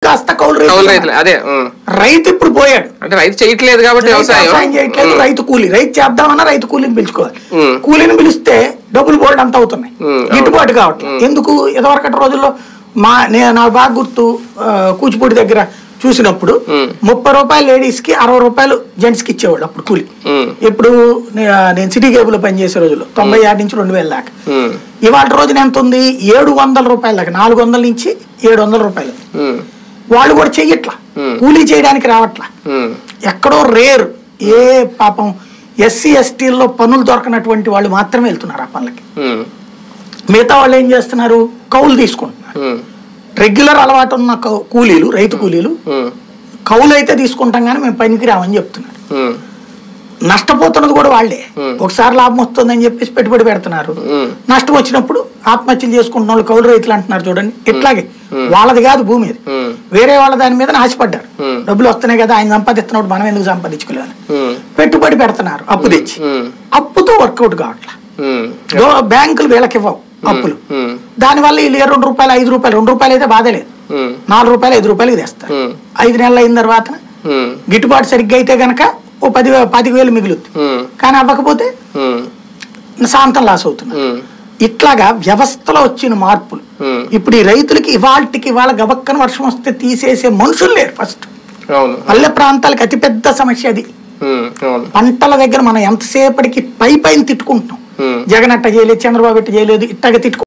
కాస్త కౌలు కౌలు రైతు రైతులు అదే ఉమ్. రైతు ఇప్పుడు పోయాడు అంటే రైతు చేయట్లేదు కాబట్టి రైతు వ్యవసాయం వ్యవసాయం చేయట్లేదు ఉమ్. రైతు కూలి రైతు చేద్దామన్నా రైతు కూలీని పిలుచుకోవాలి ఉమ్. కూలీని పిలిస్తే డబ్బులు బోర్డు అంత అవుతున్నాయి ఉమ్, అవును. గిట్టుబాటు కావట్లేదు ఎందుకు ఇదివరకటి రోజుల్లో మా నేను నాకు బాగా గుర్తు ఆ, కూచిపూడి దగ్గర చూసినప్పుడు ఉమ్. ముప్పై రూపాయలు లేడీస్ కి అరవై రూపాయలు జెంట్స్ కి ఇచ్చేవాళ్ళు అప్పుడు కూలి ఉమ్. ఇప్పుడు నే- నేను సిటీ కేబుల్ లో పనిచేసే రోజుల్లో తొంభై ఆరు నుంచి రెండు వేల దాకా ఉమ్. ఇవాళ రోజున ఎంత ఉంది ఏడు వందల రూపాయల దాకా నాలుగు వందల నుంచి ఏడు వందల రూపాయలు ఉమ్. వాళ్ళు కూడా చెయ్యట్లా ఉమ్. కూలీ చేయడానికి రావట్లా ఉమ్. ఎక్కడో రేర్ ఏ పాపం ఎస్సీ ఎస్టీల్లో పనులు దొరకనటువంటి వాళ్ళు మాత్రమే వెళ్తున్నారు ఆ పనులకి ఉమ్. మిగతా వాళ్ళు ఏం చేస్తున్నారు కౌలు తీసుకుంటున్నారు ఉమ్. రెగ్యులర్ అలవాటు ఉన్న కౌ- కూలీలు రైతు కూలీలు ఉమ్. కౌలు అయితే తీసుకుంటాం కానీ మేము పనికి రామని చెప్తున్నారు ఉమ్. నష్టపోతున్నది కూడా వాళ్ళే Hmm. ఒకసారి లాభం వస్తుందని చెప్పేసి పెట్టుబడి పెడుతున్నారు ఉమ్. నష్టం వచ్చినప్పుడు ఆత్మహత్యలు చేసుకుంటున్న వాళ్ళు కౌలు రైతులు అంటున్నారు చూడండి ఇట్లాగే వాళ్ళది కాదు భూమి అది ఉమ్. వేరే వాళ్ళ దాని మీద ఆశపడ్డారు Hmm. డబ్బులు వస్తున్నాయి కదా ఆయన సంపాదిస్తున్నప్పుడు మనం ఎందుకు సంపాదించుకోలేదు ఉమ్. పెట్టుబడి పెడుతున్నారు అప్పు తెచ్చి ఉమ్. అప్పుతో వర్కౌట్ కావట్లా ఉమ్. దో- బ్యాంకులు వీళ్ళకి ఇవ్వవు అప్పులు ఉమ్. దానివల్ల వీళ్ళు ఏ రెండు రూపాయలు ఐదు రూపాయలు రెండు రూపాయలు అయితే బాధే లేదు ఉమ్. నాలుగు రూపాయలు ఐదు రూపాయలు తెస్తారు ఉమ్. ఐదు నెలలు అయిన తర్వాత ఉమ్. గిట్టుబాటు సరిగ్గా అయితే గనక ఓ పది పాతిక వేలు మిగులుద్ది ఉమ్. కానీ అవ్వకపోతే ఉమ్. శాంతం లాస్ అవుతున్నారు ఉమ్. ఇట్లాగా వ్యవస్థలో వచ్చిన మార్పులు ఉమ్. ఇప్పుడు ఈ రైతులకి ఇవాళకి ఇవాళ గబక్కన వర్షం వస్తే తీసేసే మనుషులు లేరు ఫస్ట్ అవును పల్లె ప్రాంతాలకు అతిపెద్ద సమస్య అది ఉమ్. అవును పంటల దగ్గర మనం ఎంతసేపటికి పై పైన తిట్టుకుంటున్నాం ఉమ్. జగన్ అట్ట చేయలేదు చంద్రబాబు ఇట్ట చేయలేదు ఇట్టగా తిట్టుకుంటున్నాం